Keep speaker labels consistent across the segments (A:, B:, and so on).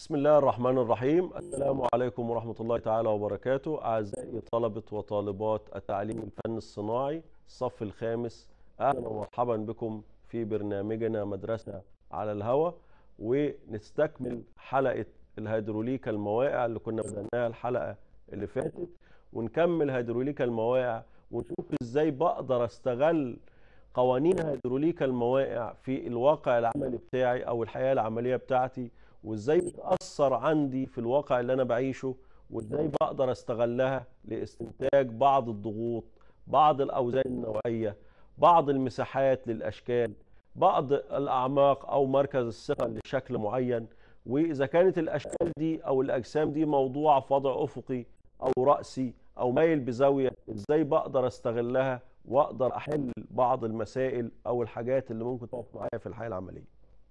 A: بسم الله الرحمن الرحيم السلام عليكم ورحمة الله تعالى وبركاته أعزائي طلبة وطالبات التعليم الفن الصناعي الصف الخامس أهلا ومرحبا بكم في برنامجنا مدرسة على الهواء ونستكمل حلقة الهيدروليكا المواقع اللي كنا بدأناها الحلقة اللي فاتت ونكمل هيدروليكا المواقع ونشوف ازاي بقدر استغل قوانين هيدروليكا المواقع في الواقع العملي بتاعي او الحياة العملية بتاعتي وازاي بتأثر عندي في الواقع اللي انا بعيشه وازاي بقدر استغلها لاستنتاج بعض الضغوط بعض الاوزان النوعية بعض المساحات للاشكال بعض الاعماق او مركز الثقل لشكل معين واذا كانت الاشكال دي او الاجسام دي موضوعه في وضع افقي او راسي او مايل بزاويه ازاي بقدر استغلها واقدر احل بعض المسائل او الحاجات اللي ممكن تقف معايا في الحياه العمليه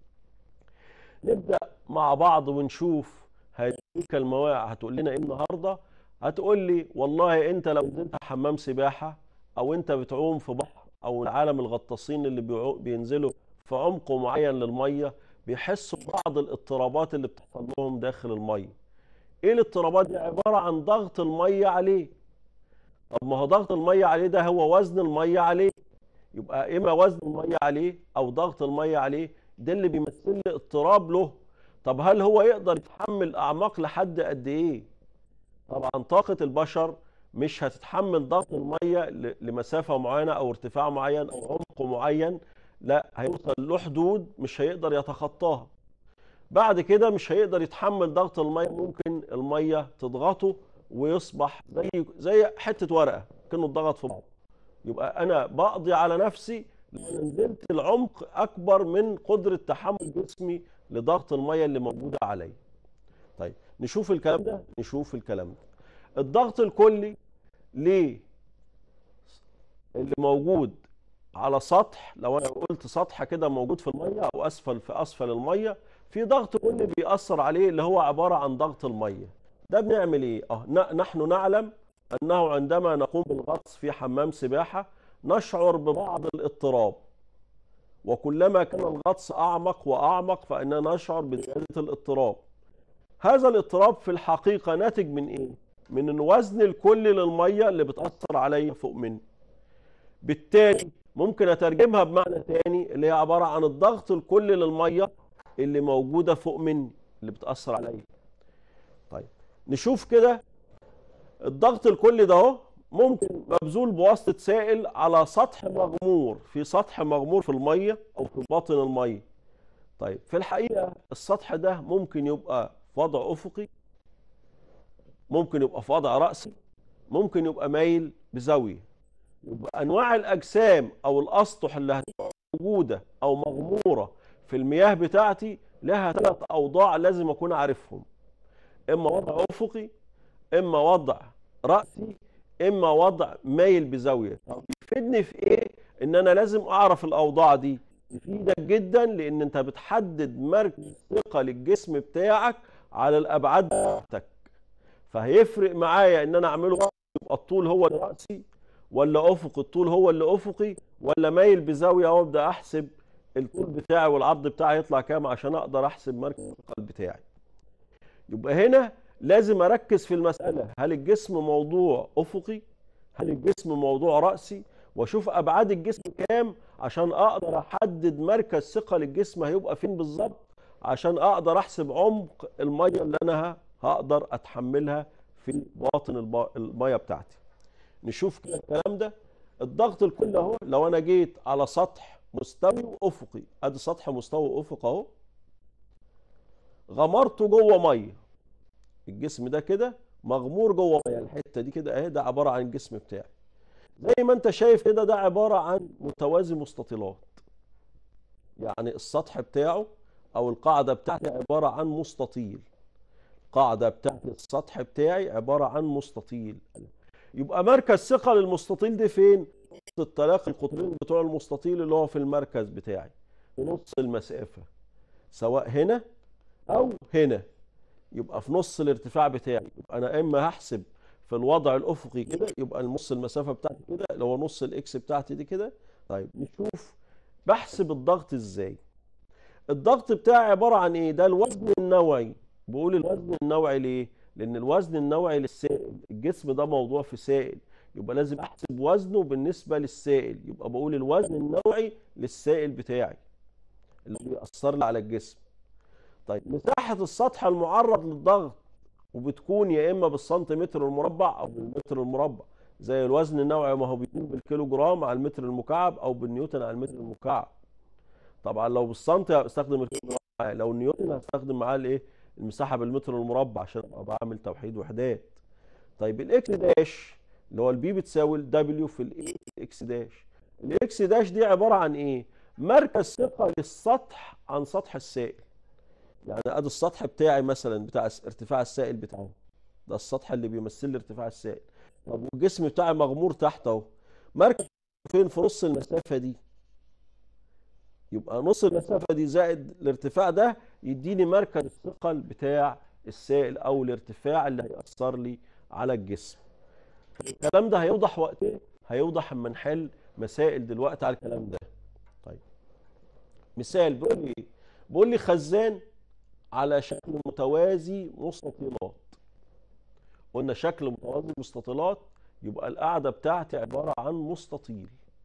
A: نبدا مع بعض ونشوف هذه المواقع هتقول لنا ايه النهارده هتقول لي والله انت لو نزلت حمام سباحه او انت بتعوم في بحر او عالم الغطاسين اللي بيعو- بينزلوا في عمق معين للميه بيحسوا ببعض الاضطرابات اللي بتحصل لهم داخل الميه ايه الاضطرابات دي عباره عن ضغط الميه عليه طب ما هو ضغط الميه عليه ده هو وزن الميه عليه يبقى اما وزن الميه عليه او ضغط الميه عليه ده اللي بيمثل لي اضطراب له طب هل هو يقدر يتحمل اعماق لحد قد ايه طبعا طاقه البشر مش هتتحمل ضغط الميه ل- لمسافه معينه او ارتفاع معين او عمق معين لا هيوصل له حدود مش هيقدر يتخطاها بعد كده مش هيقدر يتحمل ضغط الميه ممكن الميه تضغطه ويصبح زي زي حته ورقه كانه اتضغط في بعض يبقى انا بقضي على نفسي لو أنا نزلت العمق اكبر من قدره تحمل جسمي لضغط الميه اللي موجوده عليا طيب نشوف الكلام ده نشوف الكلام ده الضغط الكلي ليه اللي موجود على سطح لو انا قلت سطح كده موجود في الميه او اسفل في اسفل الميه في ضغط كلي بيأثر عليه اللي هو عباره عن ضغط الميه ده بنعمل ايه اه ن- نحن نعلم انه عندما نقوم بالغطس في حمام سباحه نشعر ببعض الاضطراب وكلما كان الغطس اعمق واعمق فاننا نشعر بزياده الاضطراب هذا الاضطراب في الحقيقه ناتج من ايه من الوزن الكلي للميه اللي بتأثر عليا فوق مني بالتالي ممكن اترجمها بمعنى تاني اللي هي عباره عن الضغط الكلي للميه اللي موجوده فوق مني اللي بتاثر عليا طيب نشوف كده الضغط الكلي ده اهو ممكن مبذول بواسطه سائل على سطح مغمور في سطح مغمور في الميه او في باطن الميه طيب في الحقيقه السطح ده ممكن يبقى في وضع افقي ممكن يبقى في وضع راسي ممكن يبقى مايل بزاويه يبقى انواع الاجسام او الاسطح اللي هتبقى موجوده او مغموره في المياه بتاعتي لها ثلاث اوضاع لازم اكون عارفهم اما وضع افقي اما وضع راسي اما وضع مايل بزاويه طب يفيدني في ايه ان انا لازم اعرف الاوضاع دي يفيدك جدا لان انت بتحدد مركز ثقه للجسم بتاعك على الابعاد بتاعتك فهيفرق معايا ان انا اعمله يبقى الطول هو اللي راسي ولا افق الطول هو اللي افقي ولا مايل بزاويه وابدا احسب الطول بتاعي والعرض بتاعي يطلع كام عشان اقدر احسب مركز الثقل بتاعي يبقى هنا لازم اركز في المساله هل الجسم موضوع افقي هل الجسم موضوع راسي واشوف ابعاد الجسم كام عشان اقدر احدد مركز ثقل الجسم هيبقى فين بالظبط عشان اقدر احسب عمق الميه اللي انا ه- هقدر اتحملها في باطن الب- الميه بتاعتي نشوف كده الكلام ده الضغط الكلي اهو لو انا جيت على سطح مستوي وافقي ادي سطح مستوي وافق اهو غمرته جوه ميه الجسم ده كده مغمور جوه ميه الحته دي كده اهي ده عباره عن الجسم بتاعي زي ما انت شايف كده ده عباره عن متوازي مستطيلات يعني السطح بتاعه او القاعده بتاعتي عباره عن مستطيل القاعده بتاعت السطح بتاعي عباره عن مستطيل يبقى مركز ثقل المستطيل ده فين نص التلاقي القطرين بتوع المستطيل اللي هو في المركز بتاعي في نص المسافه سواء هنا او هنا يبقى في نص الارتفاع بتاعي يبقى انا اما هحسب في الوضع الافقي كده يبقى نص المسافه بتاعتي كده اللي هو نص الاكس بتاعتي دي كده طيب نشوف بحسب الضغط ازاي الضغط بتاعي عباره عن ايه ده الوزن النوعي بقول الوزن النوعي ليه لان الوزن النوعي للسائل الجسم ده موضوع في سائل يبقى لازم احسب وزنه بالنسبه للسائل يبقى بقول الوزن النوعي للسائل بتاعي اللي بيأثر لي على الجسم طيب مساحه السطح المعرض للضغط وبتكون يا اما بالسنتيمتر المربع او بالمتر المربع زي الوزن النوعي ما هو بيكون بالكيلو جرام على المتر المكعب او بالنيوتن على المتر المكعب طبعا لو بالسنتي هستخدم الكيلو جرام لو النيوتن هستخدم معاه الايه المساحه بالمتر المربع عشان ابقى بعمل توحيد وحدات طيب الاكس داش اللي هو البي بتساوي الدبليو في الاي اكس داش الاكس داش دي عباره عن ايه مركز ثقه للسطح عن سطح السائل يعني ادي السطح بتاعي مثلا بتاع ارتفاع السائل بتاعه ده السطح اللي بيمثل لي ارتفاع السائل طب والجسم بتاعي مغمور تحت اهو مركز فين في نص المسافه دي يبقى نص المسافه دي زائد الارتفاع ده يديني مركز الثقل بتاع السائل او الارتفاع اللي هيأثر لي على الجسم الكلام ده هيوضح وقت ايه هيوضح اما نحل مسائل دلوقتي على الكلام ده طيب مثال بيقول لي ايه بيقول لي خزان على شكل متوازي مستطيلات قلنا شكل متوازي مستطيلات يبقى القاعدة بتاعتي عبارة عن مستطيل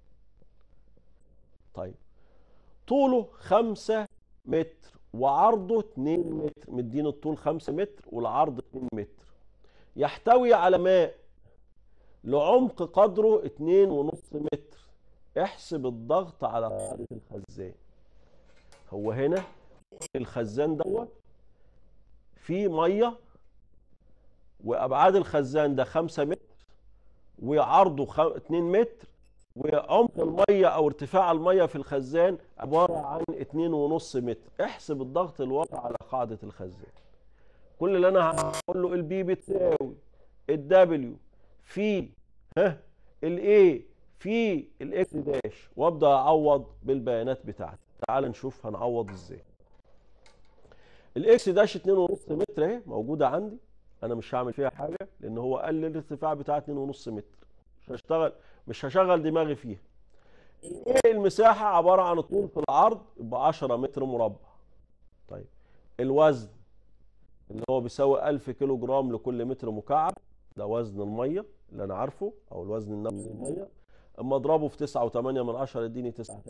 A: طيب طوله خمسة متر وعرضه 2 متر مدين الطول 5 متر والعرض 2 متر يحتوي على ماء لعمق قدره 2.5 متر احسب الضغط على قاعدة الخزان هو هنا الخزان دوت فيه ميه وابعاد الخزان ده 5 متر وعرضه 2 متر وعمق الميه او ارتفاع الميه في الخزان عباره عن 2.5 متر احسب الضغط الواقع على قاعده الخزان كل اللي انا هقول له البي بتساوي الدبليو في ها الاي في الاكس داش وابدا اعوض بالبيانات بتاعتي تعال نشوف هنعوض ازاي الاكس داش 2.5 متر اهي موجوده عندي انا مش هعمل فيها حاجه لان هو قال لي الارتفاع بتاع 2.5 متر مش هشتغل مش هشغل دماغي فيها ايه المساحه عباره عن الطول في العرض يبقى 10 متر مربع طيب الوزن اللي هو بيساوي 1000 كيلو جرام لكل متر مكعب ده وزن الميه اللي انا عارفه او الوزن النفسي للميه اما اضربه في 9.8 من 10 يديني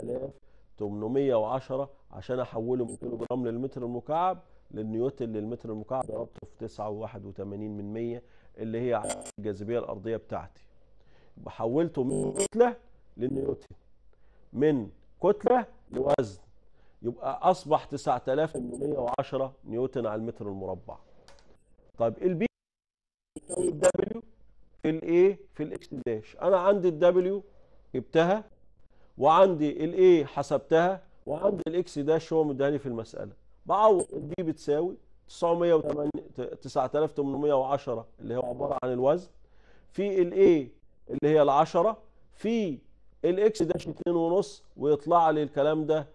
A: 9810 عشان احوله من كيلو جرام للمتر المكعب للنيوتن للمتر المكعب ضربته في 9.81 من 100 اللي هي الجاذبيه الارضيه بتاعتي يبقى حولته من كتله للنيوتن من كتله لوزن يبقى اصبح 9810 نيوتن على المتر المربع طيب البي يساوي الدبليو في الايه في الاكس داش انا عندي الدبليو جبتها وعندي الايه حسبتها وعندي الاكس داش هو مداني في المساله بعوض البي بتساوي 908 9810 اللي هو عباره عن الوزن في الاي اللي هي ال10 في الاكس داش 2.5 ويطلع لي الكلام ده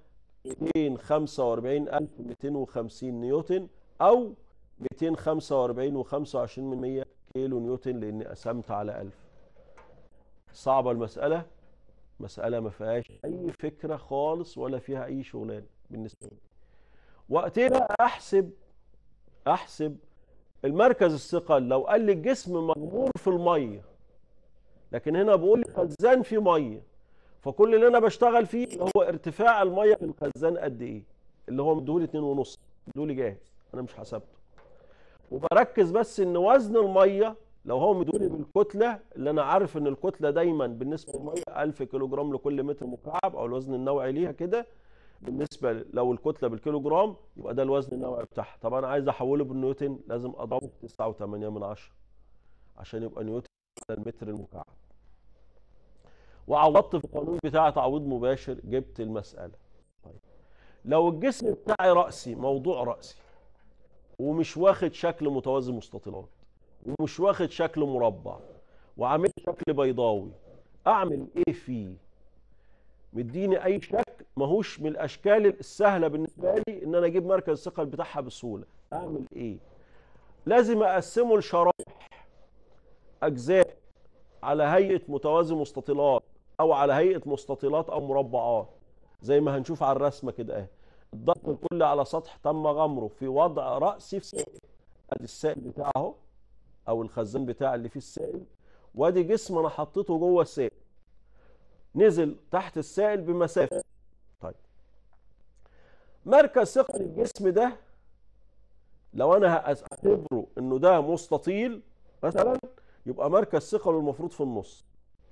A: 245250 نيوتن او 245 و25 من 100 كيلو نيوتن لاني قسمت على 1000 صعبه المساله مساله ما فيهاش اي فكره خالص ولا فيها اي شغلانه بالنسبه لي وقتها احسب احسب المركز الثقل لو قال لي الجسم مغمور في الميه لكن هنا بقول لي خزان فيه ميه فكل اللي انا بشتغل فيه هو ارتفاع الميه في الخزان قد ايه اللي هو مديهولي 2.5 مديهولي جاهز انا مش حسبته وبركز بس ان وزن الميه لو هو مديهولي بالكتله اللي انا عارف ان الكتله دايما بالنسبه للميه 1000 كيلو جرام لكل متر مكعب او الوزن النوعي ليها كده بالنسبه لو الكتله بالكيلو جرام يبقى ده الوزن النوعي بتاعها طب انا عايز احوله بالنيوتن لازم اضربه في 9.8 من 10 عشان يبقى نيوتن على المتر المكعب وعوضت في القانون بتاع تعويض مباشر جبت المساله طيب لو الجسم بتاعي راسي موضوع راسي ومش واخد شكل متوازي مستطيلات ومش واخد شكل مربع وعامل شكل بيضاوي اعمل ايه فيه مديني اي شكل ماهوش من الاشكال السهله بالنسبه لي ان انا اجيب مركز الثقل بتاعها بسهوله اعمل ايه لازم اقسمه لشرايح اجزاء على هيئه متوازي مستطيلات او على هيئه مستطيلات او مربعات زي ما هنشوف على الرسمه كده اهي الضغط الكلي على سطح تم غمره في وضع راسي في سائل ادي السائل بتاعه اهو او الخزان بتاع اللي فيه السائل وادي جسم انا حطيته جوه السائل نزل تحت السائل بمسافه طيب مركز ثقل الجسم ده لو انا هعتبره انه ده مستطيل مثلا يبقى مركز ثقله المفروض في النص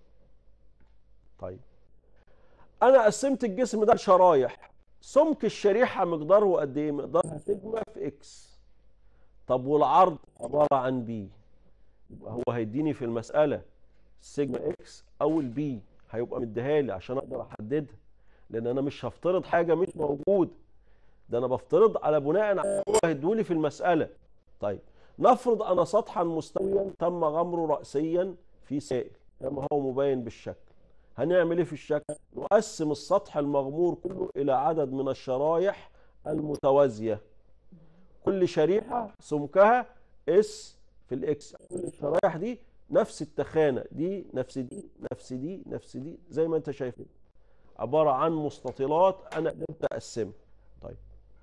A: طيب انا قسمت الجسم ده لشرايح سمك الشريحه مقداره قد ايه مقدارها سيجما في اكس طب والعرض عباره عن بي يبقى هو هيديني في المساله السيجما اكس او البي هيبقى مديها لي عشان اقدر احددها لان انا مش هفترض حاجه مش موجوده ده انا بفترض على بناء على هو هيدولي في المساله طيب نفرض ان سطحا مستويا تم غمره راسيا في سائل كما هو مبين بالشكل هنعمل ايه في الشكل نقسم السطح المغمور كله الى عدد من الشرايح المتوازيه كل شريحه سمكها اس في الاكس كل الشرايح دي نفس التخانه دي نفس دي نفس دي نفس دي زي ما انت شايف عباره عن مستطيلات انا قدرت اقسمها طيب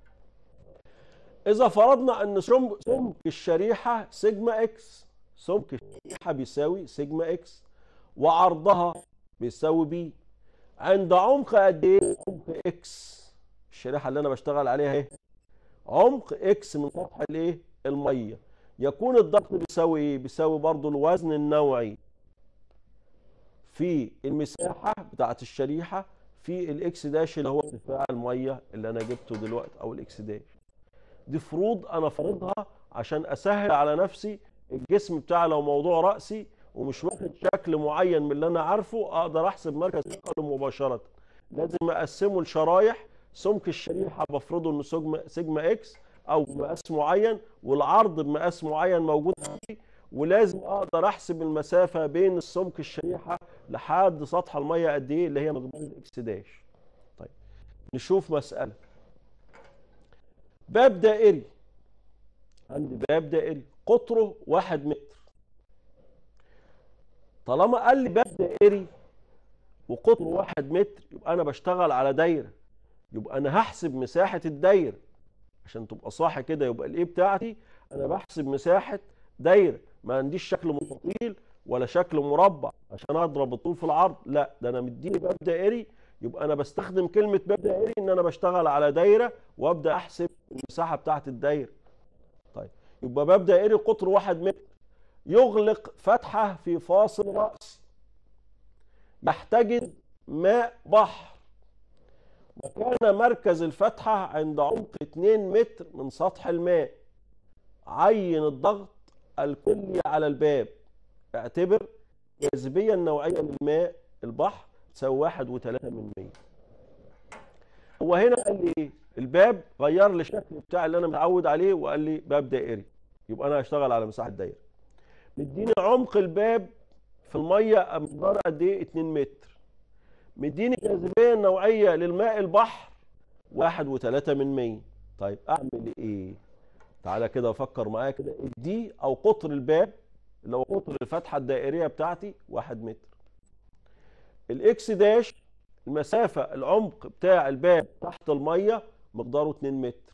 A: اذا فرضنا ان سمك الشريحه سيجما اكس سمك الشريحه بيساوي سيجما اكس وعرضها بيساوي بي عند عمق قد ايه عمق اكس الشريحه اللي انا بشتغل عليها اهي عمق اكس من سطح الايه الميه يكون الضغط بيساوي ايه بيساوي برضو الوزن النوعي في المساحه بتاعه الشريحه في الاكس داش اللي هو ارتفاع الميه اللي انا جبته دلوقتي او الاكس داش دي فروض انا فرضها عشان اسهل على نفسي الجسم بتاعي لو موضوع راسي ومش واخد شكل معين من اللي انا عارفه اقدر احسب مركز ثقله مباشره لازم اقسمه لشرايح سمك الشريحه بفرضه انه سيجما سيجما اكس او بمقاس معين والعرض بمقاس معين موجود عندي ولازم اقدر احسب المسافه بين السمك الشريحه لحد سطح الميه قد ايه اللي هي مقدار الاكس داش طيب نشوف مساله باب دائري عندي باب دائري قطره واحد متر طالما قال لي باب دائري وقطره واحد متر يبقى انا بشتغل على دايره يبقى انا هحسب مساحه الدايره عشان تبقى صح كده يبقى الايه بتاعتي انا بحسب مساحه دايره ما عنديش شكل مستطيل ولا شكل مربع عشان اضرب الطول في العرض لا ده انا مديني باب دائري يبقى انا بستخدم كلمه باب دائري ان انا بشتغل على دايره وابدا احسب المساحه بتاعه الدايره طيب يبقى باب دائري قطره واحد متر يغلق فتحه في فاصل راس يحتجز ماء بحر وكان مركز الفتحة عند عمق 2 متر من سطح الماء عين الضغط الكلي على الباب اعتبر الجاذبية النوعية للماء البحر تساوي واحد وثلاثة من مية هو هنا قال لي ايه الباب غير لي الشكل بتاع اللي انا متعود عليه وقال لي باب دائري يبقى انا هشتغل على مساحة دايرة مديني عمق الباب في المية مقدار قد ايه 2 متر مديني الجاذبيه النوعيه للماء البحر واحد وثلاثة من مية طيب اعمل ايه تعالى كده افكر معايا كده دي او قطر الباب اللي هو قطر الفتحه الدائريه بتاعتي واحد متر الاكس داش المسافه العمق بتاع الباب تحت الميه مقداره 2 متر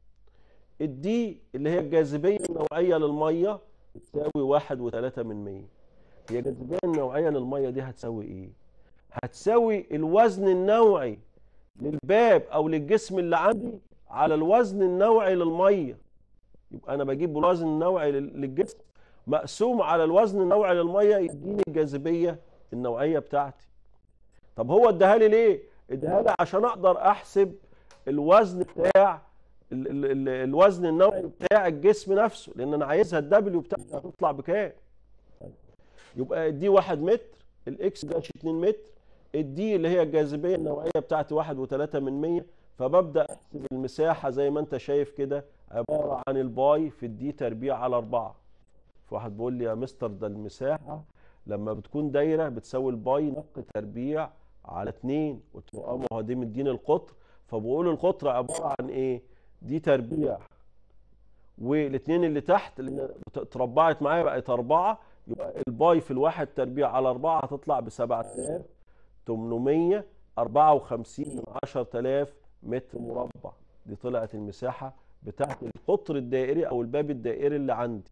A: الدي اللي هي الجاذبيه النوعيه للميه بتساوي واحد وثلاثة من مية هي الجاذبيه النوعيه للميه دي هتساوي ايه هتساوي الوزن النوعي للباب او للجسم اللي عندي على الوزن النوعي للميه يبقى انا بجيب الوزن النوعي للجسم مقسوم على الوزن النوعي للميه يديني الجاذبيه النوعيه بتاعتي طب هو اداها لي ليه اداها لي عشان اقدر احسب الوزن بتاع ال ال ال الوزن النوعي بتاع الجسم نفسه لان انا عايزها الدبليو بتاعتي هتطلع بكام يبقى دي 1 متر الاكس داش 2 متر الدي اللي هي الجاذبيه النوعيه بتاعتي واحد وثلاثة من مية فببدا احسب المساحه زي ما انت شايف كده عباره عن الباي في الدي تربيع على أربعة فواحد بيقول لي يا مستر ده المساحه لما بتكون دايره بتساوي الباي نق تربيع على 2 قلت له اه ما هو دي مديني القطر فبقول القطر عباره عن ايه دي تربيع والاثنين اللي تحت اللي اتربعت معايا بقت أربعة يبقى الباي في الواحد تربيع على أربعة هتطلع ب 7854 من 10000 متر مربع دي طلعت المساحة بتاعت القطر الدائري او الباب الدائري اللي عندي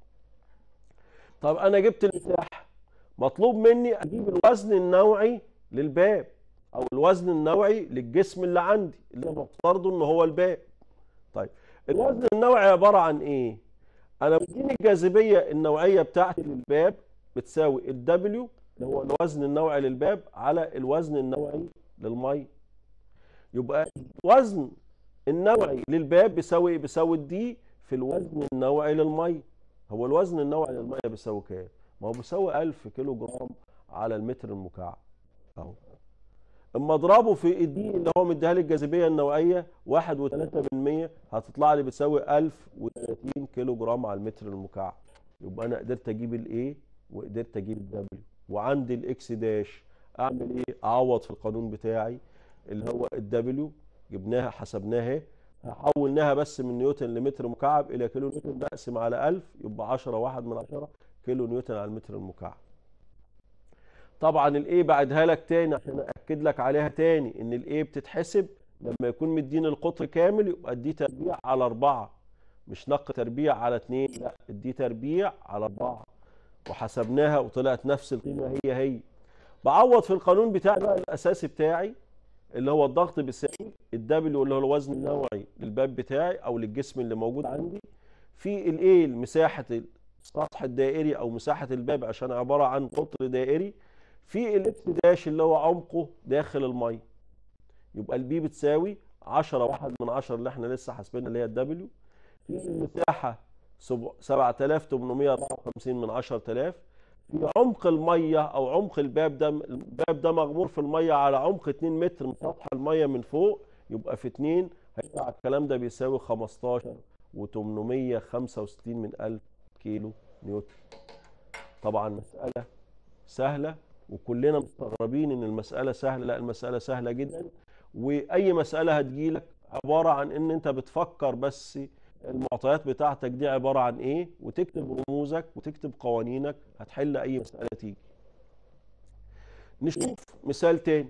A: طب انا جبت المساحه مطلوب مني اجيب الوزن النوعي للباب او الوزن النوعي للجسم اللي عندي اللي انا بفترضه ان هو الباب طيب الوزن النوعي عباره عن ايه انا بديني الجاذبيه النوعيه بتاعتي للباب بتساوي الدبليو اللي هو الوزن النوعي للباب على الوزن النوعي للميه يبقى الوزن النوعي للباب بيساوي ايه بيساوي الدي في الوزن النوعي للميه هو الوزن النوعي للميه بيساوي كام ما هو بيساوي 1000 كيلو جرام على المتر المكعب اهو اما اضربه في الدي اللي هو مديها لي الجاذبيه النوعيه 1.3% هتطلع لي بتساوي 1030 كيلو جرام على المتر المكعب يبقى انا قدرت اجيب الايه وقدرت اجيب الدبليو وعندي الاكس داش اعمل ايه اعوض في القانون بتاعي اللي هو الدبليو جبناها حسبناها حولناها بس من نيوتن لمتر مكعب الى كيلو نيوتن بقسم على 1000 يبقى 10 واحد من 10 كيلو نيوتن على المتر المكعب طبعا الايه بعدها لك تاني عشان اكد لك عليها تاني ان الايه بتتحسب لما يكون مديني القطر كامل يبقى دي تربيع على 4 مش نق تربيع على 2 لا دي تربيع على 4 وحسبناها وطلعت نفس القيمه هي هي بعوض في القانون بتاعي بقى الاساسي بتاعي اللي هو الضغط بيساوي الدبليو اللي هو الوزن النوعي للباب بتاعي او للجسم اللي موجود عندي في الايه مساحه السطح الدائري او مساحه الباب عشان عباره عن قطر دائري في الاكس داش اللي هو عمقه داخل الميه يبقى البي بتساوي 10 واحد من 10 اللي احنا لسه حاسبينها اللي هي الدبليو في المساحه 7854 من 10000 في عمق الميه او عمق الباب ده الباب ده مغمور في الميه على عمق 2 متر من سطح الميه من فوق يبقى في 2 هيطلع الكلام ده بيساوي 15 و865 من 1000 كيلو نيوتن طبعا مساله سهله وكلنا مستغربين ان المساله سهله لا المساله سهله جدا واي مساله هتجيلك عباره عن ان انت بتفكر بس المعطيات بتاعتك دي عباره عن ايه وتكتب رموزك وتكتب قوانينك هتحل اي مساله تيجي نشوف مثال تاني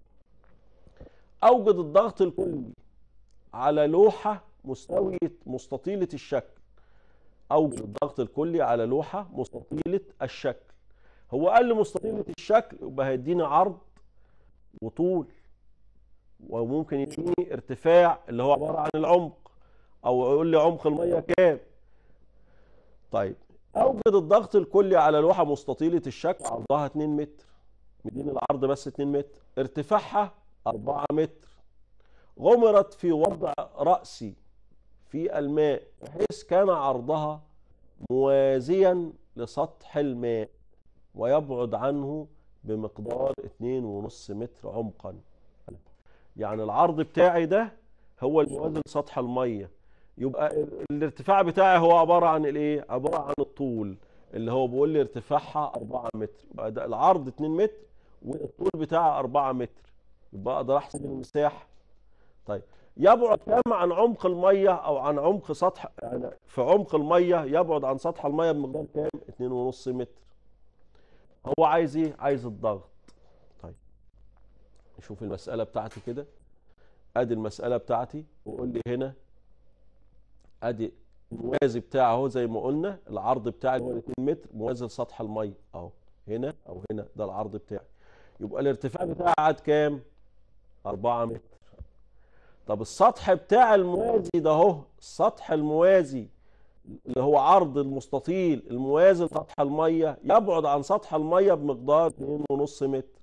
A: اوجد الضغط الكلي على لوحه مستويه مستطيله الشكل اوجد الضغط الكلي على لوحه مستطيله الشكل هو قال لي مستطيله الشكل يبقى هيديني عرض وطول وممكن يديني ارتفاع اللي هو عباره عن العمق او يقول لي عمق الميه كام طيب اوجد الضغط الكلي على لوحه مستطيله الشكل عرضها 2 متر مديني العرض بس 2 متر ارتفاعها 4 متر غمرت في وضع راسي في الماء بحيث كان عرضها موازيا لسطح الماء ويبعد عنه بمقدار 2.5 متر عمقا يعني العرض بتاعي ده هو الموازي لسطح الميه يبقى الارتفاع بتاعي هو عباره عن الايه عباره عن الطول اللي هو بيقول لي ارتفاعها 4 متر يبقى ده العرض 2 متر والطول بتاعها 4 متر يبقى اقدر احسب المساحه طيب يبعد كام عن عمق الميه او عن عمق سطح يعني في عمق الميه يبعد عن سطح الميه بمقدار كام 2.5 متر هو عايز ايه عايز الضغط طيب نشوف المساله بتاعتي كده ادي المساله بتاعتي وقول لي هنا ادي الموازي بتاعه اهو زي ما قلنا العرض بتاعي هو 2 متر موازي لسطح الميه اهو هنا او هنا ده العرض بتاعي يبقى الارتفاع بتاعي عاد كام 4 متر طب السطح بتاع الموازي ده اهو السطح الموازي اللي هو عرض المستطيل الموازي لسطح الميه يبعد عن سطح الميه بمقدار 2.5 متر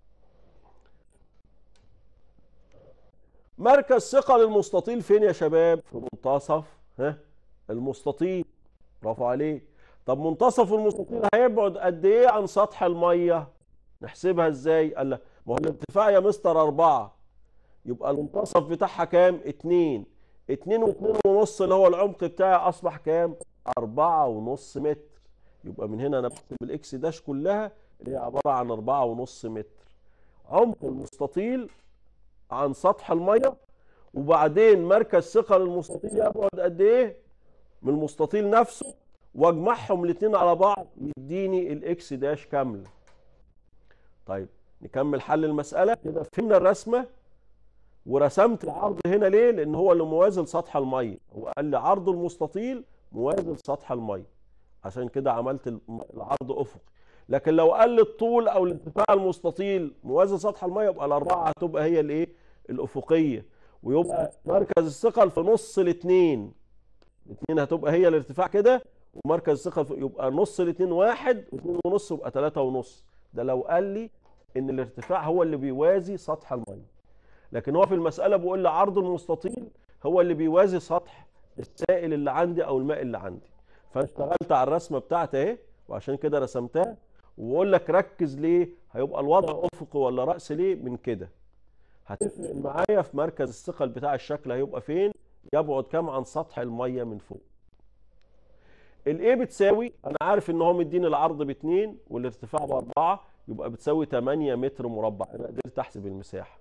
A: مركز ثقل المستطيل فين يا شباب في منتصف ها المستطيل برافو عليك طب منتصف المستطيل هيبعد قد ايه عن سطح الميه نحسبها ازاي قال لك ما هو الارتفاع يا مستر أربعة يبقى المنتصف بتاعها كام اتنين اتنين واتنين ونص اللي هو العمق بتاعي اصبح كام أربعة ونص متر يبقى من هنا انا بحسب الاكس داش كلها اللي هي عبارة عن أربعة ونص متر عمق المستطيل عن سطح الميه وبعدين مركز ثقل المستطيل يبعد قد ايه من المستطيل نفسه واجمعهم الاثنين على بعض يديني الاكس داش كامله طيب نكمل حل المساله كده فهمنا الرسمه ورسمت العرض هنا ليه لان هو اللي موازي لسطح الميه هو قال لي عرض المستطيل موازي لسطح الميه عشان كده عملت الم- العرض افقي لكن لو قال لي الطول او الارتفاع المستطيل موازي لسطح الميه يبقى الاربعه هتبقى هي الايه الافقيه ويبقى مركز الثقل في نص الاثنين الاثنين هتبقى هي الارتفاع كده ومركز الثقل في- يبقى نص الاثنين واحد واثنين ونص يبقى ثلاثة ونص ده لو قال لي ان الارتفاع هو اللي بيوازي سطح الميه لكن هو في المسألة بيقول لي عرض المستطيل هو اللي بيوازي سطح السائل اللي عندي او الماء اللي عندي فانا اشتغلت على الرسمة بتاعتي اهي وعشان كده رسمتها وبقول لك ركز ليه هيبقى الوضع افقي ولا رأسي ليه من كده هتفرق معايا في مركز الثقل بتاع الشكل هيبقى فين يبعد كام عن سطح المية من فوق الايه بتساوي انا عارف ان هو مديني العرض باتنين والارتفاع باربعة يبقى بتساوي 8 متر مربع انا قدرت احسب المساحة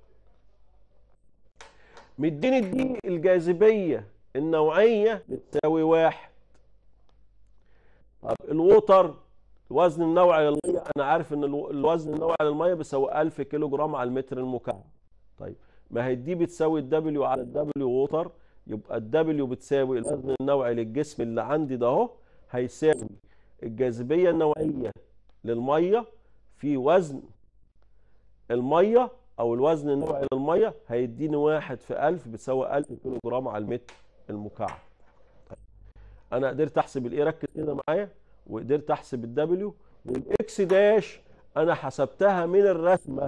A: مديني الدي الجاذبية النوعية بتساوي واحد طب الووتر الوزن النوعي للمية انا عارف ان الو- الوزن النوعي للمية بيساوي 1000 كيلو جرام على المتر المكعب طيب ما هي دي بتساوي الدبليو على الدبليو ووتر يبقى الدبليو بتساوي الوزن النوعي للجسم اللي عندي ده اهو هيساوي الجاذبية النوعية للمية في وزن المية او الوزن النوعي للمية هيديني واحد في ألف بتساوي ألف كيلو جرام على المتر المكعب طيب. انا قدرت احسب الايه ركز كده معايا وقدرت احسب الدبليو والاكس داش انا حسبتها من الرسمه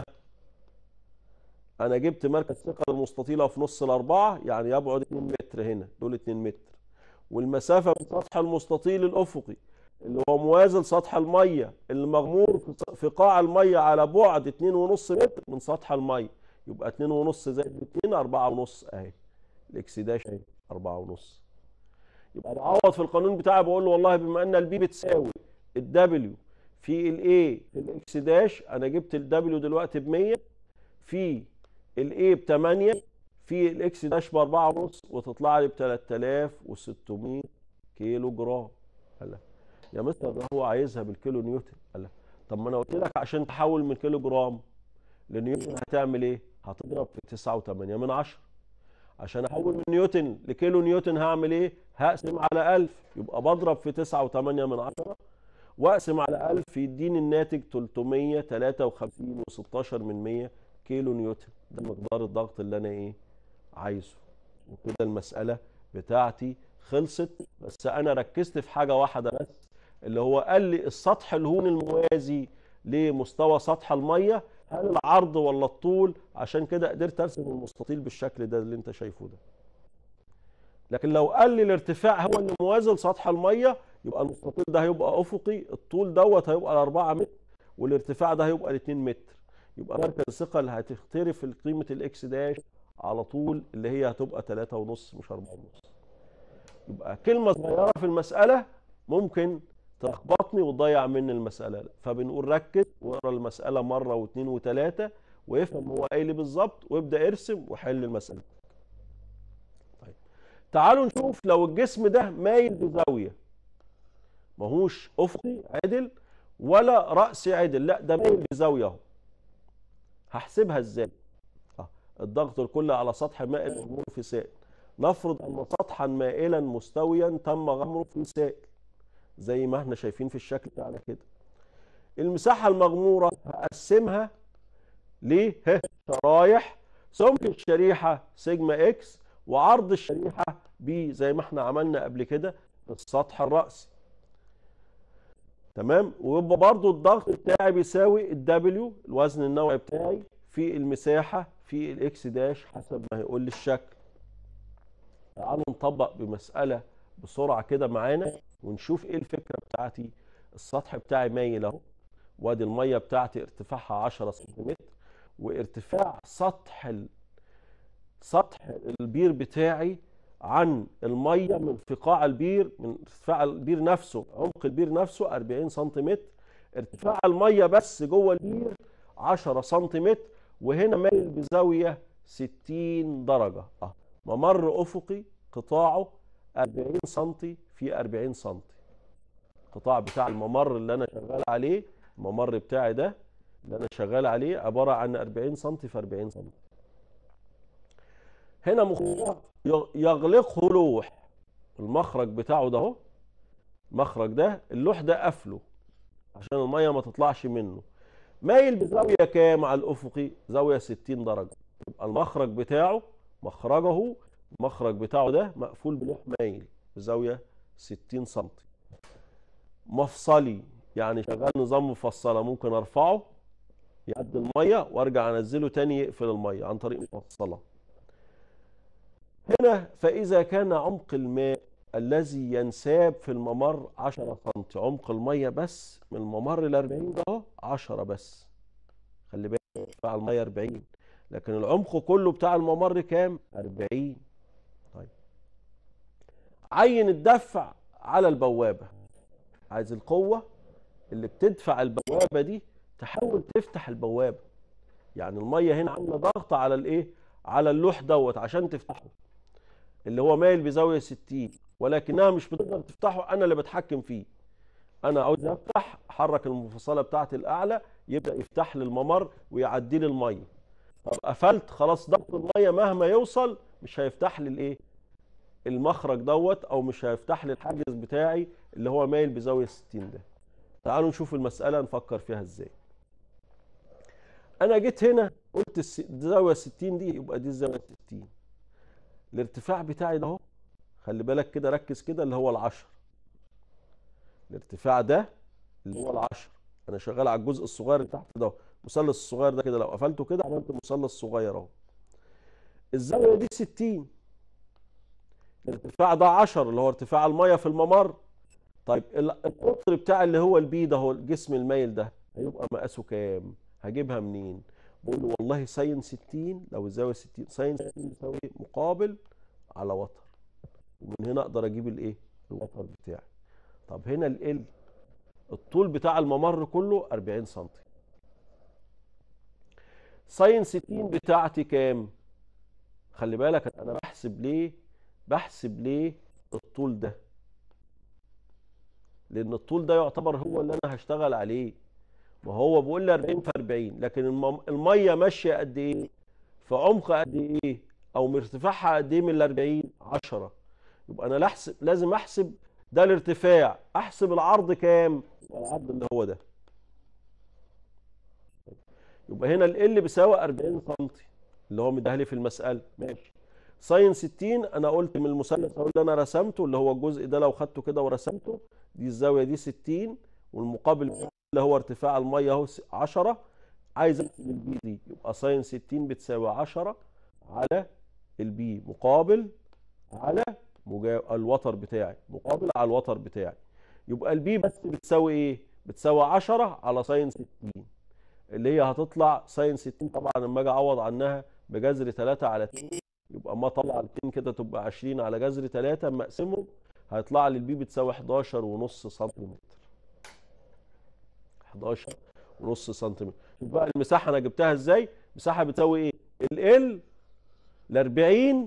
A: انا جبت مركز ثقل المستطيله في نص الاربعه يعني يبعد 2 متر هنا دول 2 متر والمسافه من سطح المستطيل الافقي اللي هو موازي لسطح الميه اللي مغمور في س- في قاع الميه على بعد 2.5 متر من سطح الميه يبقى 2.5 زائد 2 4.5 اهي الاكس داش اهي 4.5 يبقى بعوض في القانون بتاعي بقول له والله بما ان البي بتساوي الدبليو في الاي في الاكس داش انا جبت الدبليو دلوقتي ب 100 في الاي ب 8 في الاكس داش ب 4 ونص وتطلع لي ب 3600 كيلو جرام قال لك يا مستر ده هو عايزها بالكيلو نيوتن قال لك طب ما انا قلت لك عشان تحول من كيلو جرام لنيوتن هتعمل ايه؟ هتضرب في 9.8 من 10 عشان احول من نيوتن لكيلو نيوتن هعمل ايه؟ هقسم على 1000 يبقى بضرب في 9.8 من 10 واقسم على 1000 يديني الناتج 353 و16 من 100 كيلو نيوتن ده مقدار الضغط اللي انا ايه؟ عايزه وكده المسألة بتاعتي خلصت بس انا ركزت في حاجة واحدة بس اللي هو قال لي السطح الهون الموازي لمستوى سطح المية هل العرض ولا الطول عشان كده قدرت ارسم المستطيل بالشكل ده اللي انت شايفه ده لكن لو قال لي الارتفاع هو اللي موازي لسطح الميه يبقى المستطيل ده هيبقى افقي الطول دوت هيبقى ال 4 متر والارتفاع ده هيبقى ال 2 متر يبقى مركز الثقل هتخترف قيمه الاكس داش على طول اللي هي هتبقى 3 ونص مش 4 ونص يبقى كلمه صغيره في المساله ممكن تلخبطني وتضيع مني المساله فبنقول ركز واقرا المساله مره واثنين وثلاثه وافهم هو قايل إيه بالظبط وابدا ارسم وحل المساله طيب تعالوا نشوف لو الجسم ده مايل بزاويه ماهوش افقي عدل ولا راسي عدل لا ده مايل بزاويه اهو هحسبها ازاي آه. الضغط الكلي على سطح مائل مغمور في سائل نفرض ان سطحا مائلا مستويا تم غمره في سائل زي ما احنا شايفين في الشكل بتاعنا كده المساحه المغموره هقسمها ليه ه شرايح سمك الشريحه سيجما اكس وعرض الشريحه بي زي ما احنا عملنا قبل كده في السطح الرأسي تمام ويبقى برضو الضغط بتاعي بيساوي الدبليو الوزن النوعي بتاعي في المساحة في الاكس داش حسب ما هيقول لي الشكل تعالوا نطبق بمسألة بسرعة كده معانا ونشوف ايه الفكرة بتاعتي السطح بتاعي مايل اهو وادي المية بتاعتي ارتفاعها 10 سنتيمتر وارتفاع سطح ال... سطح البير بتاعي عن الميه من في قاع البير من ارتفاع البير نفسه عمق البير نفسه 40 سنتيمتر ارتفاع الميه بس جوه البير 10 سنتيمتر وهنا مايل بزاويه 60 درجه اه ممر افقي قطاعه 40 سم في 40 سم القطاع بتاع الممر اللي انا شغال عليه الممر بتاعي ده اللي انا شغال عليه عباره عن 40 سم في 40 سم هنا مخرج يغلقه لوح المخرج بتاعه ده اهو المخرج ده اللوح ده قافله عشان الميه ما تطلعش منه مايل بزاويه كام على الافقي زاويه 60 درجه يبقى المخرج بتاعه مخرجه المخرج بتاعه ده مقفول بلوح مايل بزاويه 60 سم مفصلي يعني شغال نظام مفصله ممكن ارفعه يعدي الميه وارجع انزله تاني يقفل الميه عن طريق مفصله هنا فاذا كان عمق الماء الذي ينساب في الممر 10 سم عمق الميه بس من الممر ال 40 ده اهو 10 بس خلي بالك بتاع الميه 40 لكن العمق كله بتاع الممر كام 40 طيب عين الدفع على البوابه عايز القوه اللي بتدفع البوابه دي تحاول تفتح البوابه يعني الميه هنا عامله ضغط على الايه على اللوح دوت عشان تفتحه اللي هو مايل بزاويه 60 ولكنها مش بتقدر تفتحه انا اللي بتحكم فيه انا عاوز افتح احرك المفصله بتاعتي الاعلى يبدا يفتح لي الممر ويعدي لي الميه طب قفلت خلاص ضغط الميه مهما يوصل مش هيفتح لي الايه المخرج دوت او مش هيفتح لي الحاجز بتاعي اللي هو مايل بزاويه 60 ده تعالوا نشوف المساله نفكر فيها ازاي انا جيت هنا قلت الزاويه 60 دي يبقى دي الزاويه 60 الارتفاع بتاعي ده اهو خلي بالك كده ركز كده اللي هو العشر الارتفاع ده اللي هو العشر انا شغال على الجزء الصغير اللي تحت ده المثلث الصغير ده كده لو قفلته كده عملت مثلث صغير اهو الزاويه دي 60 الارتفاع ده 10 اللي هو ارتفاع الميه في الممر طيب القطر بتاع اللي هو البي ده هو الجسم المايل ده هيبقى مقاسه كام هجيبها منين بقول له والله ساين 60 لو الزاويه 60 ساين 60 يساوي مقابل على وتر ومن هنا اقدر اجيب الايه الوتر بتاعي طب هنا ال الطول بتاع الممر كله 40 سم ساين 60 بتاعتي كام خلي بالك انا بحسب ليه بحسب ليه الطول ده لان الطول ده يعتبر هو اللي انا هشتغل عليه ما هو بيقول لي 40 في 40 لكن الميه ماشيه قد ايه في عمق قد ايه او ارتفاعها قد ايه من ال 40 10 يبقى انا لحسب لازم احسب ده الارتفاع احسب العرض كام العرض اللي هو ده يبقى هنا ال بيساوي 40 سم اللي هو مديها لي في المساله ماشي ساين 60 انا قلت من المثلث اللي انا رسمته اللي هو الجزء ده لو خدته كده ورسمته دي الزاويه دي 60 والمقابل اللي هو ارتفاع الميه اهو 10 عايز احسب البي دي يبقى ساين 60 بتساوي 10 على البي مقابل على الوتر بتاعي مقابل على الوتر بتاعي يبقى البي بس بتساوي ايه بتساوي 10 على ساين 60 اللي هي هتطلع ساين 60 طبعا لما اجي اعوض عنها بجذر 3 على 2 يبقى ما طلع ال 2 كده تبقى 20 على جذر 3 اما اقسمهم هيطلع لي البي بتساوي 11 ونص سنتيمتر 11 ونص سنتيمتر شوف بقى المساحه انا جبتها ازاي المساحه بتساوي ايه ال ال 40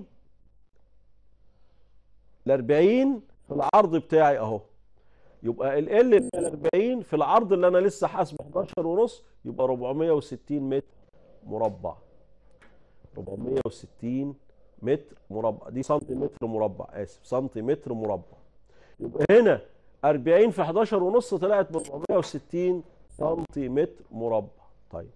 A: ال 40 في العرض بتاعي اهو يبقى ال ال 40 في العرض اللي انا لسه حاسبه 11 ونص يبقى 460 متر مربع 460 متر مربع دي سنتيمتر مربع اسف سنتيمتر مربع يبقى هنا 40 في 11 ونص طلعت ب 460 سنتيمتر مربع طيب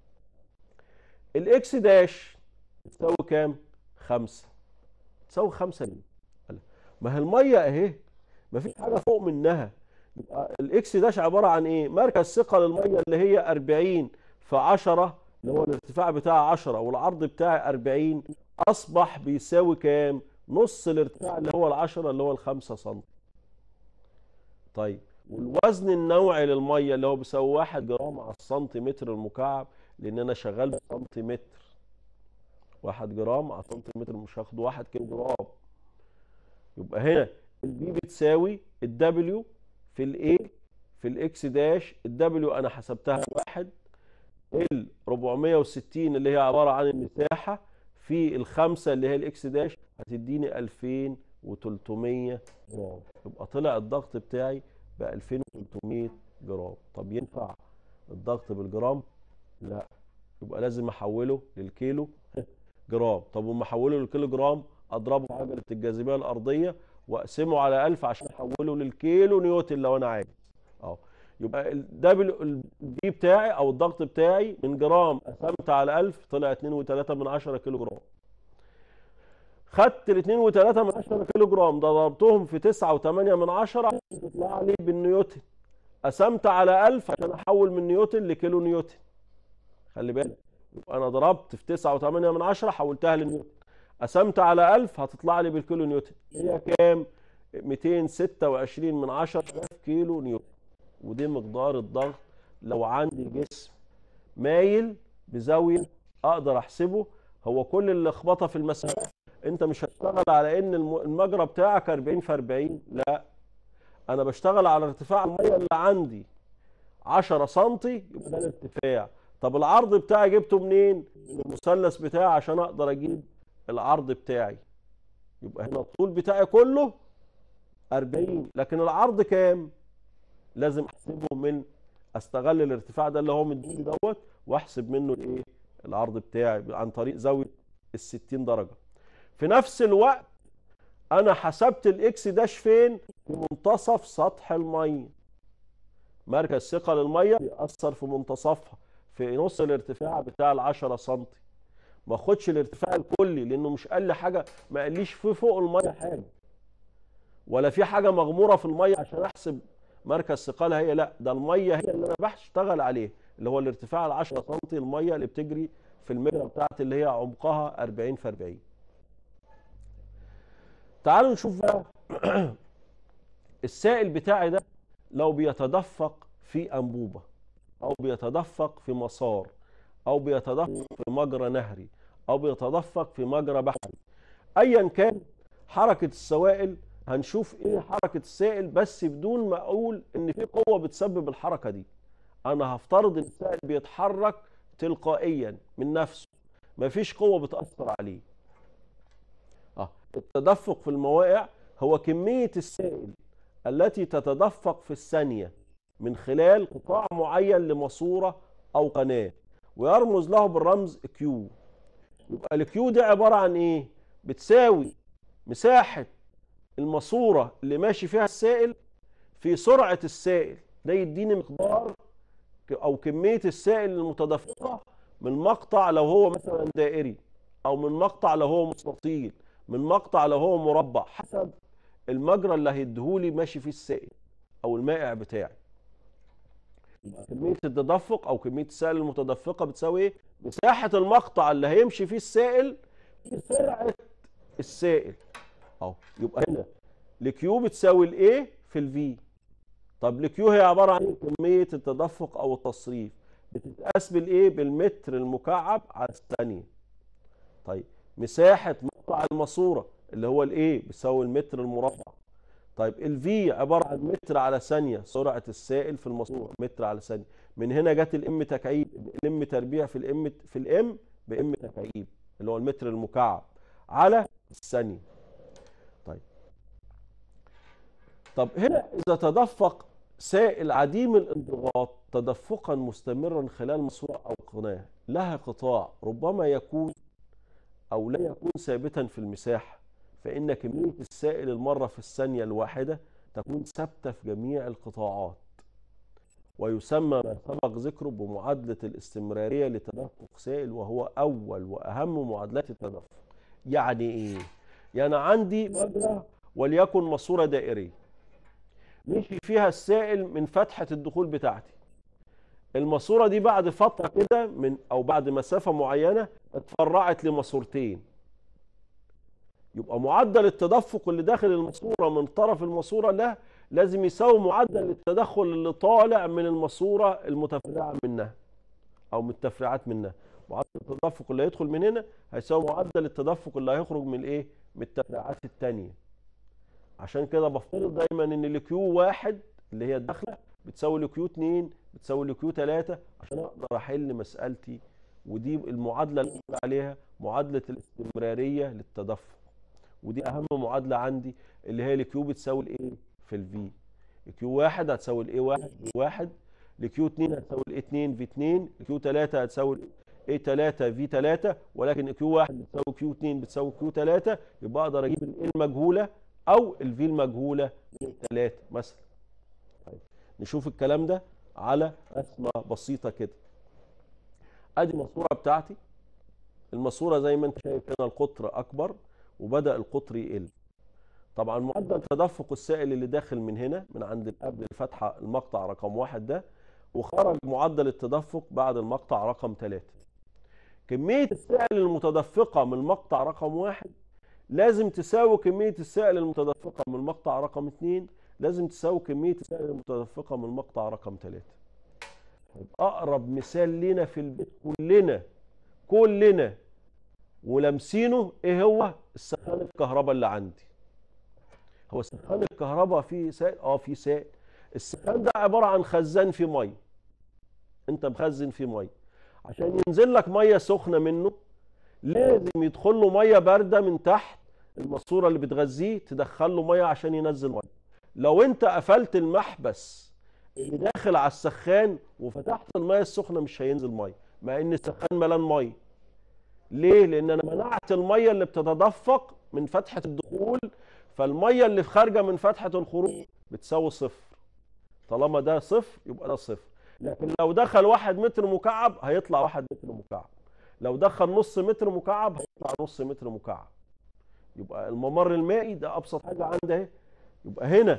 A: الاكس داش تساوي كام 5 تساوي 5 ليه ما هي الميه اهي ما فيش حاجه فوق منها يبقى الاكس داش عباره عن ايه مركز ثقل الميه اللي هي 40 في 10 اللي هو الارتفاع بتاعه 10 والعرض بتاعي 40 اصبح بيساوي كام نص الارتفاع اللي هو ال10 اللي هو ال5 سم طيب والوزن النوعي للميه اللي هو بيساوي 1 جرام على السنتيمتر المكعب لان انا شغال بسنتيمتر 1 جرام على سنتيمتر مش هاخد 1 كيلو جرام يبقى هنا البي بتساوي الدبليو في الاي في الاكس داش الدبليو انا حسبتها واحد ال 460 اللي هي عباره عن المساحه في الخمسه اللي هي الاكس داش هتديني 2300 جرام يبقى طلع الضغط بتاعي ب 2300 جرام طب ينفع الضغط بالجرام لا يبقى لازم احوله للكيلو جرام طب وما احوله للكيلو جرام اضربه في عجله الجاذبيه الارضيه واقسمه على 1000 عشان احوله للكيلو نيوتن لو انا عايز اهو يبقى الدبل الدي بتاعي او الضغط بتاعي من جرام قسمت على 1000 طلع 2.3 من 10 كيلو جرام خدت ال 2.3 من 10 كيلو جرام ضربتهم في 9.8 من 10 تطلع لي بالنيوتن قسمت على 1000 عشان احول من نيوتن لكيلو نيوتن خلي بالك يبقى انا ضربت في 9.8 من 10 حولتها لنيوتن قسمت على 1000 هتطلع لي بالكيلو نيوتن هي كام 226 من 10 كيلو نيوتن ودي مقدار الضغط لو عندي جسم مايل بزاويه اقدر احسبه هو كل اللخبطه في المساله انت مش هتشتغل على ان المجرى بتاعك 40 في 40 لا انا بشتغل على ارتفاع الميه اللي عندي 10 سم يبقى ده الارتفاع طب العرض بتاعي جبته منين من المثلث بتاعي عشان اقدر اجيب العرض بتاعي يبقى هنا الطول بتاعي كله 40 لكن العرض كام لازم احسبه من استغل الارتفاع ده اللي هو مديني دوت واحسب منه الايه العرض بتاعي عن طريق زاويه ال 60 درجه في نفس الوقت انا حسبت الاكس داش فين في منتصف سطح الميه مركز ثقل الميه بيأثر في منتصفها في نص الارتفاع بتاع ال 10 سم ما اخدش الارتفاع الكلي لانه مش قال لي حاجه ما قاليش في فوق الميه حاجه ولا في حاجه مغموره في الميه عشان احسب مركز ثقلها هي لا ده الميه هي اللي انا بشتغل عليه اللي هو الارتفاع ال 10 سم الميه اللي بتجري في المجرى بتاعتي اللي هي عمقها 40 في 40 تعالوا نشوف بقى السائل بتاعي ده لو بيتدفق في انبوبه او بيتدفق في مسار او بيتدفق في مجرى نهري او بيتدفق في مجرى بحري ايا كان حركه السوائل هنشوف ايه حركه السائل بس بدون ما اقول ان في قوه بتسبب الحركه دي انا هفترض ان السائل بيتحرك تلقائيا من نفسه مفيش قوه بتاثر عليه اه التدفق في المواقع هو كميه السائل التي تتدفق في الثانيه من خلال قطاع معين لماسوره او قناه ويرمز له بالرمز كيو يبقى الكيو دي عباره عن ايه بتساوي مساحه الماسوره اللي ماشي فيها السائل في سرعه السائل ده يديني مقدار او كميه السائل المتدفقه من مقطع لو هو مثلا دائري او من مقطع لو هو مستطيل من مقطع لو هو مربع حسب المجرى اللي هيديهولي ماشي فيه السائل او المائع بتاعي كميه التدفق او كميه السائل المتدفقه بتساوي ايه مساحه المقطع اللي هيمشي فيه السائل في سرعه السائل اهو يبقى هنا الكيو بتساوي الايه في الفي طب الكيو هي عباره عن كميه التدفق او التصريف بتتقاس بالايه بالمتر المكعب على الثانيه طيب مساحه مقطع الماسوره اللي هو الايه بيساوي المتر المربع طيب الفي عباره عن متر على ثانيه سرعه السائل في الماسوره متر على ثانيه من هنا جت الام تكعيب الام تربيع في الام في الام بام تكعيب اللي هو المتر المكعب على الثانيه طيب طب هنا اذا تدفق سائل عديم الانضغاط تدفقا مستمرا خلال ماسوره او قناه لها قطاع ربما يكون او لا يكون ثابتا في المساحه فإن كمية السائل المرة في الثانية الواحدة تكون ثابتة في جميع القطاعات ويسمى ما سبق ذكره بمعادلة الاستمرارية لتدفق سائل وهو أول وأهم معادلات التدفق يعني إيه؟ يعني عندي مجرى وليكن ماسورة دائرية مشي فيها السائل من فتحة الدخول بتاعتي الماسورة دي بعد فترة كده من أو بعد مسافة معينة اتفرعت لماسورتين يبقى معدل التدفق اللي داخل الماسوره من طرف الماسوره ده لازم يساوي معدل التدخل اللي طالع من الماسوره المتفرعه منها او من التفريعات منها معدل التدفق اللي هيدخل من هنا هيساوي معدل التدفق اللي هيخرج من الايه من التفريعات الثانيه عشان كده بفترض دايما ان الكيو واحد اللي هي الداخله بتساوي الكيو 2 بتساوي الكيو 3 عشان اقدر احل مسالتي ودي المعادله اللي عليها معادله الاستمراريه للتدفق ودي اهم معادله عندي اللي هي الكيو بتساوي الايه في الفي الكيو 1 هتساوي الاي 1 في 1 الكيو 2 هتساوي الاي 2 في 2 الكيو 3 هتساوي اي 3 في 3 ولكن كيو 1 بتساوي كيو 2 بتساوي كيو 3 يبقى اقدر اجيب الاي المجهوله او الفي المجهوله من 3 مثلا طيب نشوف الكلام ده على رسمه بسيطه كده ادي الماسوره بتاعتي الماسوره زي ما انت شايف هنا القطر اكبر وبدا القطر يقل طبعا معدل تدفق السائل اللي داخل من هنا من عند قبل الفتحه المقطع رقم واحد ده وخرج معدل التدفق بعد المقطع رقم ثلاثة كمية السائل المتدفقة من المقطع رقم واحد لازم تساوي كمية السائل المتدفقة من المقطع رقم اثنين لازم تساوي كمية السائل المتدفقة من المقطع رقم ثلاثة أقرب مثال لنا في البيت كلنا كلنا ولامسينه ايه هو السخان الكهرباء اللي عندي هو سخان الكهرباء فيه سائل اه فيه سائل السخان ده عباره عن خزان فيه ميه انت مخزن فيه ميه عشان ينزل لك ميه سخنه منه لازم يدخل له ميه بارده من تحت الماسوره اللي بتغذيه تدخل له ميه عشان ينزل ميه لو انت قفلت المحبس اللي داخل على السخان وفتحت الميه السخنه مش هينزل ميه مع ان السخان ملان ميه ليه لان انا منعت الميه اللي بتتدفق من فتحه الدخول فالميه اللي خارجه من فتحه الخروج بتساوي صفر طالما ده صفر يبقى ده صفر لكن لو دخل واحد متر مكعب هيطلع واحد متر مكعب لو دخل نص متر مكعب هيطلع نص متر مكعب يبقى الممر المائي ده ابسط حاجه عندي اهي يبقى هنا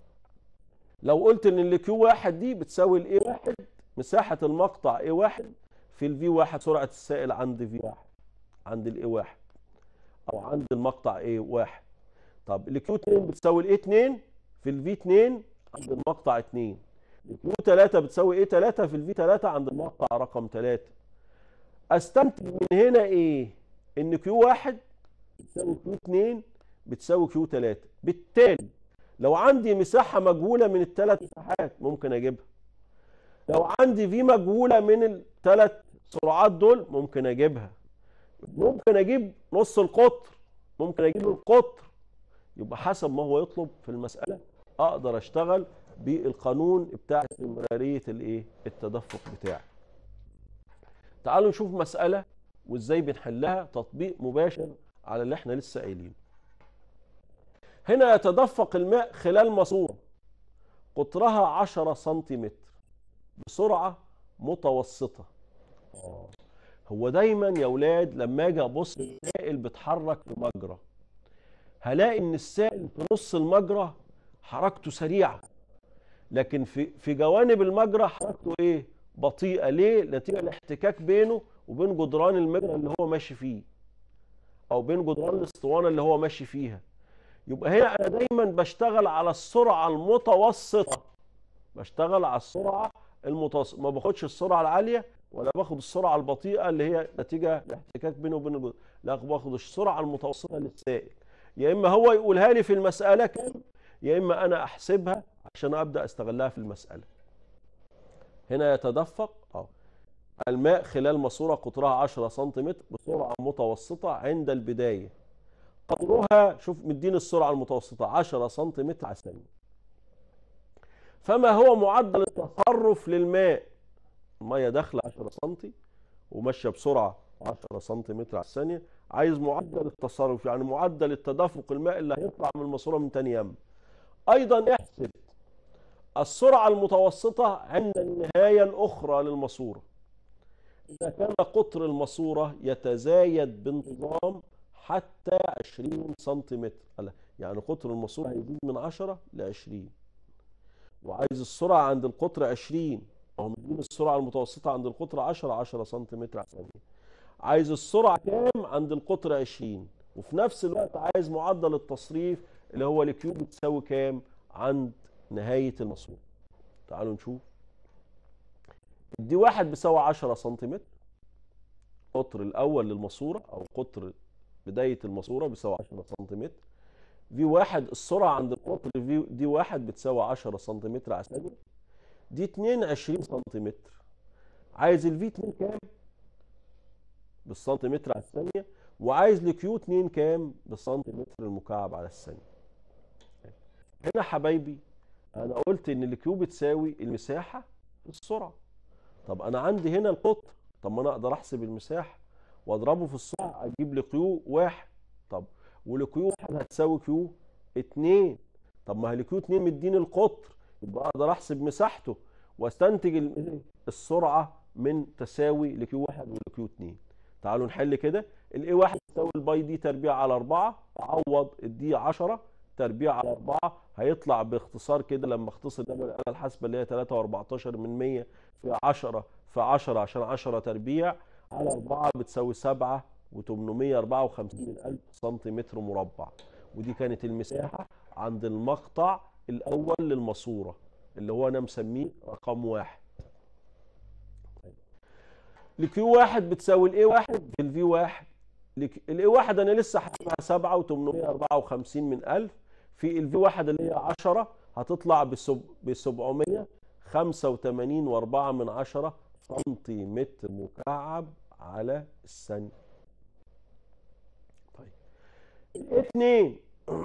A: لو قلت ان الكيو واحد دي بتساوي الاي واحد مساحه المقطع اي واحد في الفي واحد سرعه السائل عند في واحد عند الاي واحد او عند المقطع اي واحد طب الكيو 2 بتساوي الاي 2 في الفي 2 عند المقطع 2 الكيو 3 بتساوي ايه 3 في الفي 3 عند المقطع رقم 3 استنتج من هنا ايه ان كيو 1 بتساوي كيو 2 بتساوي كيو 3 بالتالي لو عندي مساحه مجهوله من الثلاث مساحات ممكن اجيبها لو عندي في مجهوله من الثلاث سرعات دول ممكن اجيبها ممكن اجيب نص القطر ممكن اجيب القطر يبقى حسب ما هو يطلب في المساله اقدر اشتغل بالقانون بتاع استمراريه الايه التدفق بتاعي تعالوا نشوف مساله وازاي بنحلها تطبيق مباشر على اللي احنا لسه قايلينه هنا يتدفق الماء خلال ماسوره قطرها 10 سنتيمتر بسرعه متوسطه هو دايما يا ولاد لما اجي ابص السائل بيتحرك في مجرى هلاقي ان السائل في نص المجرى حركته سريعه لكن في في جوانب المجرى حركته ايه بطيئه ليه نتيجه الاحتكاك بينه وبين جدران المجرى اللي هو ماشي فيه او بين جدران الاسطوانه اللي هو ماشي فيها يبقى هنا انا دايما بشتغل على السرعه المتوسطه بشتغل على السرعه المتوسطه ما باخدش السرعه العاليه ولا باخد السرعه البطيئه اللي هي نتيجه الاحتكاك بينه وبين الجدران لا باخد السرعه المتوسطه للسائل يا اما هو يقولها لي في المساله كام يا اما انا احسبها عشان ابدا استغلها في المساله هنا يتدفق اه الماء خلال ماسوره قطرها 10 سم بسرعه متوسطه عند البدايه قطرها شوف مديني السرعه المتوسطه 10 سم على الثانيه فما هو معدل التصرف للماء الميه داخله 10 سم وماشيه بسرعه 10 سم على الثانيه عايز معدل التصرف يعني معدل التدفق الماء اللي هيطلع من الماسوره من تاني يم ايضا احسب السرعه المتوسطه عند النهايه الاخرى للماسوره اذا كان قطر الماسوره يتزايد بانتظام حتى 20 سنتيمتر يعني قطر الماسوره هيزيد من 10 ل 20 وعايز السرعه عند القطر 20 هو مدين السرعه المتوسطه عند القطر 10 10 سنتيمتر على الثانيه عايز السرعه كام عند القطر 20 وفي نفس الوقت عايز معدل التصريف اللي هو الكيو بتساوي كام عند نهايه الماسوره تعالوا نشوف دي واحد بيساوي 10 سنتيمتر القطر الاول للماسوره او قطر بدايه الماسوره بيساوي 10 سنتيمتر في واحد السرعه عند القطر في دي واحد بتساوي 10 سنتيمتر على الثانيه دي 2 20 سنتيمتر عايز الفي 2 كام بالسنتيمتر على الثانيه وعايز الكيو 2 كام بالسنتيمتر المكعب على الثانيه هنا حبايبي انا قلت ان الكيو بتساوي المساحه في السرعه طب انا عندي هنا القطر طب ما انا اقدر احسب المساحه واضربه في السرعه اجيب لي كيو واحد طب والكيو واحد هتساوي كيو اتنين طب ما هي الكيو اتنين مديني القطر يبقى اقدر احسب مساحته واستنتج ال- السرعه من تساوي لكيو واحد ولكيو اتنين تعالوا نحل كده الاي واحد تساوي الباي دي تربيع على 4 اعوض الدي 10 تربيع على 4 هيطلع باختصار كده لما اختصر ده بالآلة الحاسبة اللي هي 3 و14 من 100 في 10 في 10 عشان 10 تربيع على 4 بتساوي 7 و854 ألف سنتيمتر مربع ودي كانت المساحة عند المقطع الأول للماسورة اللي هو أنا مسميه رقم واحد الكيو واحد بتساوي الاي واحد في الفي واحد الاي واحد انا لسه حاسبها 7 و854 من 1000 في الفي واحد اللي هي 10 هتطلع ب 785 و4 من 10 سنتيمتر مكعب على الثانية طيب الاثنين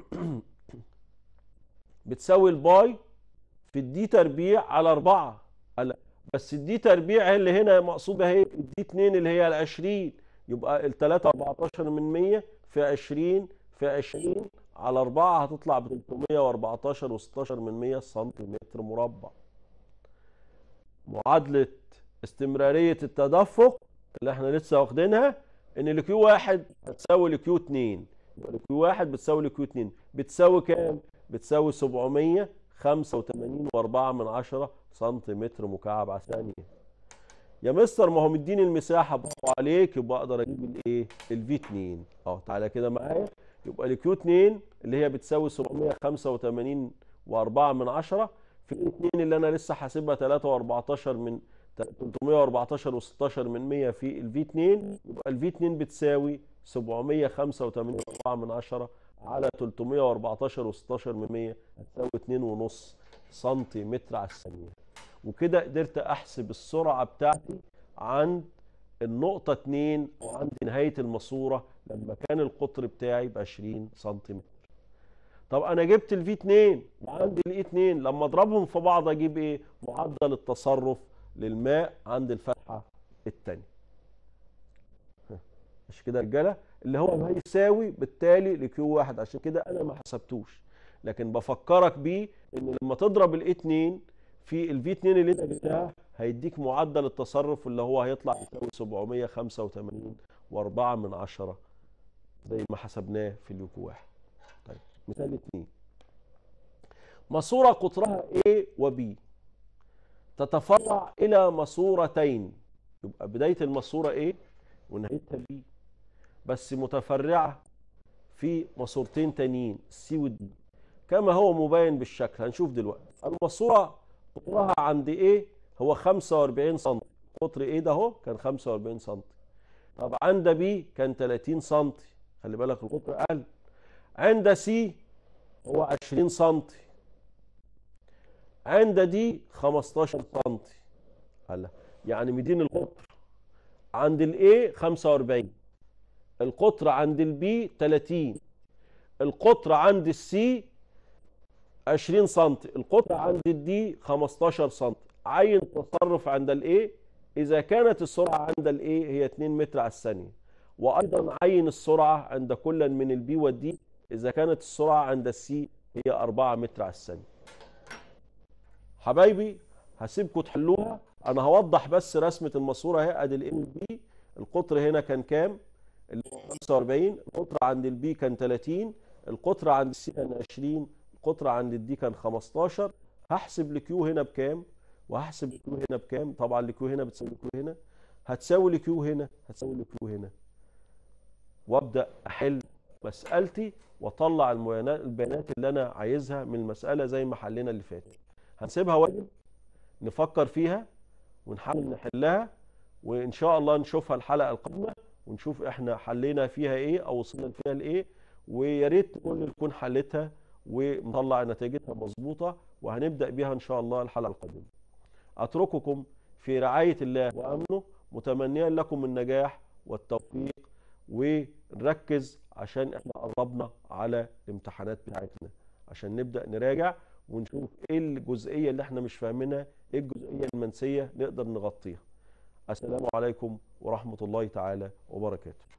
A: بتساوي الباي في الدي تربيع على 4 على بس الدي تربيع هي اللي هنا مقصود بها ايه الدي 2 اللي هي ال 20 يبقى ال 3 14 من 100 في 20 في 20 على 4 هتطلع ب 314 و16 من 100 سنتيمتر مربع معادلة استمرارية التدفق اللي احنا لسه واخدينها ان الكيو واحد هتساوي الكيو 2 يبقى الكيو واحد بتساوي الكيو 2 بتساوي كام؟ بتساوي 785 و4 من 10 سنتيمتر مكعب على الثانية يا مستر ما هو مديني المساحة برافو عليك يبقى اقدر اجيب الايه؟ الفي 2 اهو تعالى كده معايا يبقى الكيو 2 اللي هي بتساوي 785 و4 من 10 في ال 2 اللي انا لسه حاسبها 3 و14 من 314 و16 من 100 في الفي 2 يبقى الفي 2 بتساوي 785 و4 من 10 على 314 و16 من 100 هتساوي 2.5 سنتيمتر على الثانية وكده قدرت احسب السرعة بتاعتي عند النقطة 2 وعند نهاية الماسورة لما كان القطر بتاعي ب 20 سنتيمتر طب انا جبت الفي 2 وعندي الاي 2 لما اضربهم في بعض اجيب ايه معدل التصرف للماء عند الفتحة الثانية مش كده يا رجاله اللي هو هيساوي بالتالي لكيو واحد عشان كده انا ما حسبتوش لكن بفكرك بيه ان لما تضرب الاي 2 في الفي 2 اللي انت جبتها هيديك معدل التصرف اللي هو هيطلع يساوي 785 و4 من 10 زي ما حسبناه في اليوكو واحد طيب مثال اثنين ماسورة قطرها A و B تتفرع إلى ماسورتين يبقى بداية الماسورة A ونهايتها B بس متفرعة في ماسورتين تانيين C و D كما هو مبين بالشكل هنشوف دلوقتي الماسورة قطرها عند A هو 45 سم قطر A ده اهو كان 45 سم طب عند B كان 30 سم خلي بالك القطر قل عند C هو 20 سم عند دي 15 سم هلا يعني مدين القطر عند الاي 45 القطر عند البي 30 القطر عند السي 20 سم القطر عند الدي 15 سم عين التصرف عند الاي اذا كانت السرعه عند الاي هي 2 متر على الثانيه وايضا عين السرعه عند كل من البي والدي اذا كانت السرعه عند السي هي 4 متر على الثانيه حبايبي هسيبكم تحلوها انا هوضح بس رسمه الماسوره اهي ادي الاي والبي القطر هنا كان كام اللي هو 45 القطر عند البي كان 30 القطر عند السي كان 20 القطر عند الدي كان 15 هحسب الكيو هنا بكام وهحسب الكيو هنا بكام طبعا الكيو هنا بتساوي الكيو هنا هتساوي الكيو هنا هتساوي الكيو هنا وابدا احل مسالتي واطلع البيانات اللي انا عايزها من المساله زي ما حلينا اللي فات هنسيبها واجب نفكر فيها ونحاول نحلها وان شاء الله نشوفها الحلقه القادمه ونشوف احنا حلينا فيها ايه او وصلنا فيها لايه ويا ريت كل تكون حلتها ومطلع نتيجتها مظبوطه وهنبدا بيها ان شاء الله الحلقه القادمه اترككم في رعايه الله وامنه متمنيا لكم النجاح والتوفيق ونركز عشان احنا قربنا على الامتحانات بتاعتنا عشان نبدا نراجع ونشوف ايه الجزئيه اللي احنا مش فاهمينها ايه الجزئيه المنسيه نقدر نغطيها السلام عليكم ورحمة الله تعالى وبركاته